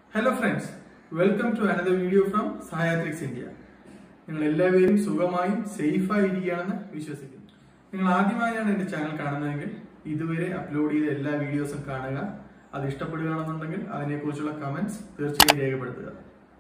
hello friends welcome to another video from Sahayatriks India നിങ്ങൾ എല്ലാവരും സുഖമായും സേഫായി ഇരിക്കുകയാണെന്ന് വിശ്വസിക്കുന്നു നിങ്ങൾ ആദ്യമായാണ് എന്റെ ചാനൽ കാണുന്നതെങ്കിൽ ഇതുവരെ അപ്ലോഡ് ചെയ്ത എല്ലാ വീഡിയോസും കാണുക അത് ഇഷ്ടപ്പെടുകയാണെന്നുണ്ടെങ്കിൽ അതിനെക്കുറിച്ചുള്ള കമന്റ്സ് തീർച്ചയായും രേഖപ്പെടുത്തുക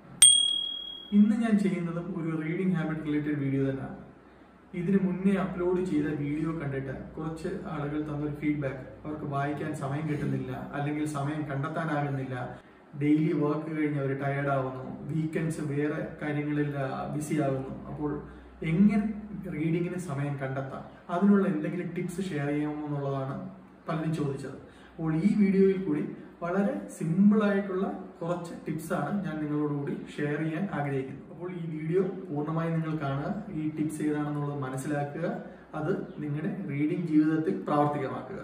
ഇന്ന് ഞാൻ ചെയ്യുന്നതും ഒരു റീഡിംഗ് ഹാബിറ്റ് റിലേറ്റഡ് വീഡിയോ തന്നെയാണ് ഇതിന് മുന്നേ അപ്ലോഡ് ചെയ്ത വീഡിയോ കണ്ടിട്ട് കുറച്ച് ആളുകൾ തന്നൊരു ഫീഡ്ബാക്ക് അവർക്ക് വായിക്കാൻ സമയം കിട്ടുന്നില്ല അല്ലെങ്കിൽ സമയം കണ്ടെത്താനാകുന്നില്ല ഡെയിലി വർക്ക് കഴിഞ്ഞ് അവർ ടയർഡ് ആവുന്നു വീക്കെൻഡ്സ് വേറെ കാര്യങ്ങളിൽ ബിസി ആകുന്നു അപ്പോൾ എങ്ങനെ റീഡിങ്ങിന് സമയം കണ്ടെത്താം അതിനുള്ള എന്തെങ്കിലും ടിപ്സ് ഷെയർ ചെയ്യാമോ എന്നുള്ളതാണ് പലരും ചോദിച്ചത് അപ്പോൾ ഈ വീഡിയോയിൽ കൂടി വളരെ സിമ്പിൾ ആയിട്ടുള്ള കുറച്ച് ടിപ്സ് ആണ് ഞാൻ നിങ്ങളോടുകൂടി ഷെയർ ചെയ്യാൻ ആഗ്രഹിക്കുന്നത് അപ്പോൾ ഈ വീഡിയോ പൂർണ്ണമായി നിങ്ങൾ കാണുക ഈ ടിപ്സ് ഏതാണെന്നുള്ളത് മനസ്സിലാക്കുക അത് നിങ്ങളുടെ റീഡിംഗ് ജീവിതത്തിൽ പ്രാവർത്തികമാക്കുക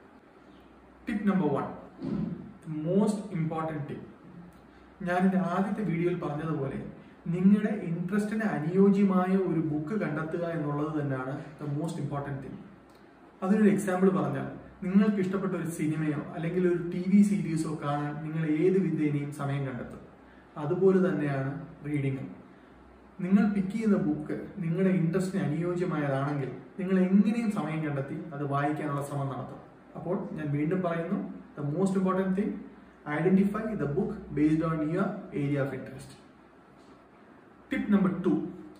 tip number one most important tip ഞാൻ എൻ്റെ ആദ്യത്തെ വീഡിയോയിൽ പറഞ്ഞതുപോലെ നിങ്ങളുടെ ഇൻട്രസ്റ്റിന് അനുയോജ്യമായ ഒരു ബുക്ക് കണ്ടെത്തുക എന്നുള്ളത് തന്നെയാണ് ദ മോസ്റ്റ് ഇമ്പോർട്ടൻറ്റ് തിങ് അതിനൊരു എക്സാമ്പിൾ പറഞ്ഞാൽ നിങ്ങൾക്ക് ഇഷ്ടപ്പെട്ട ഒരു സിനിമയോ അല്ലെങ്കിൽ ഒരു ടി വി സീരീസോ കാണാൻ നിങ്ങൾ ഏത് വിദ്യേനയും സമയം കണ്ടെത്തും അതുപോലെ തന്നെയാണ് റീഡിങ്ങും നിങ്ങൾ പിക്ക് ചെയ്യുന്ന ബുക്ക് നിങ്ങളുടെ ഇൻട്രസ്റ്റിന് അനുയോജ്യമായതാണെങ്കിൽ നിങ്ങൾ എങ്ങനെയും സമയം കണ്ടെത്തി അത് വായിക്കാനുള്ള ശ്രമം നടത്തും അപ്പോൾ ഞാൻ വീണ്ടും പറയുന്നു the most important thing identify the book based on your area of interest tip number two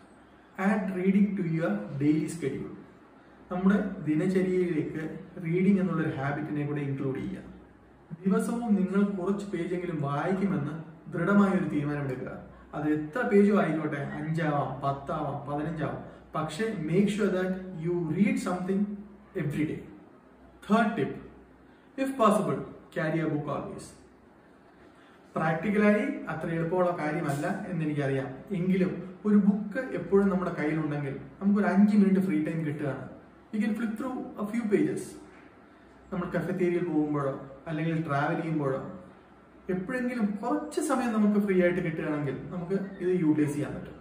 add reading to your daily schedule നമ്മുടെ ദിനചര്യയിലേക്ക് റീഡിംഗ് എന്നുള്ള ഒരു ഹാബിറ്റിനെ കൂടെ ഇൻക്ലൂഡ് ചെയ്യുക ദിവസവും നിങ്ങൾ കുറച്ച് പേജെങ്കിലും വായിക്കുമെന്ന് ദൃഢമായ ഒരു തീരുമാനമെടുക്കുക അത് എത്ര പേജും ആയിക്കോട്ടെ അഞ്ചാവാം പത്താവാം പതിനഞ്ചാവാം പക്ഷേ make sure that you read something every day third tip if possible carry a book always പ്രാക്ടിക്കലായി അത്ര എളുപ്പമുള്ള കാര്യമല്ല എന്ന് എനിക്കറിയാം എങ്കിലും ഒരു ബുക്ക് എപ്പോഴും നമ്മുടെ കയ്യിലുണ്ടെങ്കിൽ നമുക്കൊരു അഞ്ച് മിനിറ്റ് ഫ്രീ ടൈം കിട്ടുകയാണ് you can flip through a few pages നമ്മൾ കഫറ്റേരിയയിൽ പോകുമ്പോഴോ അല്ലെങ്കിൽ ട്രാവൽ ചെയ്യുമ്പോഴോ എപ്പോഴെങ്കിലും കുറച്ച് സമയം നമുക്ക് ഫ്രീ ആയിട്ട് കിട്ടുകയാണെങ്കിൽ നമുക്ക് ഇത് യൂട്ടിലൈസ് ചെയ്യാൻ പറ്റും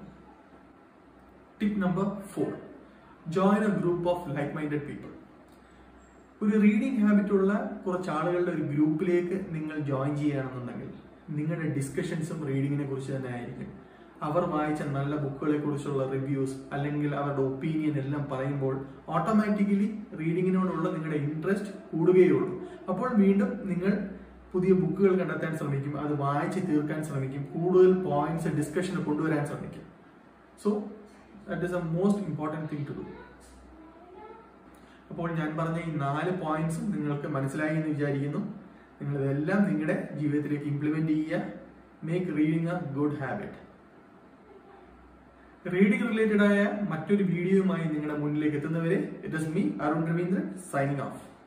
tip number four join a group of like minded people ഒരു റീഡിംഗ് ഹാബിറ്റ് ഉള്ള കുറച്ച് ആളുകളുടെ ഒരു ഗ്രൂപ്പിലേക്ക് നിങ്ങൾ ജോയിൻ ചെയ്യുകയാണെന്നുണ്ടെങ്കിൽ നിങ്ങളുടെ ഡിസ്കഷൻസും റീഡിങ്ങിനെ കുറിച്ച് തന്നെ ആയിരിക്കും അവർ വായിച്ച നല്ല ബുക്കുകളെ കുറിച്ചുള്ള റിവ്യൂസ് അല്ലെങ്കിൽ അവരുടെ ഒപ്പീനിയൻ എല്ലാം പറയുമ്പോൾ ഓട്ടോമാറ്റിക്കലി റീഡിങ്ങിനോടുള്ള നിങ്ങളുടെ ഇൻട്രസ്റ്റ് കൂടുകയുള്ളൂ അപ്പോൾ വീണ്ടും നിങ്ങൾ പുതിയ ബുക്കുകൾ കണ്ടെത്താൻ ശ്രമിക്കും അത് വായിച്ച് തീർക്കാൻ ശ്രമിക്കും കൂടുതൽ പോയിന്റ്സ് ഡിസ്കഷൻ കൊണ്ടുവരാൻ ശ്രമിക്കും so that is a most important thing to do അപ്പോൾ ഞാൻ പറഞ്ഞ ഈ നാല് പോയിന്റ്സും നിങ്ങൾക്ക് മനസ്സിലായി എന്ന് വിചാരിക്കുന്നു നിങ്ങൾ ഇതെല്ലാം നിങ്ങളുടെ ജീവിതത്തിലേക്ക് ഇംപ്ലിമെന്റ് ചെയ്യുക make reading a good habit reading related ആയ മറ്റൊരു വീഡിയോയുമായി നിങ്ങളുടെ മുന്നിലേക്ക് എത്തുന്നവരെ it is me Arun Raveendran signing of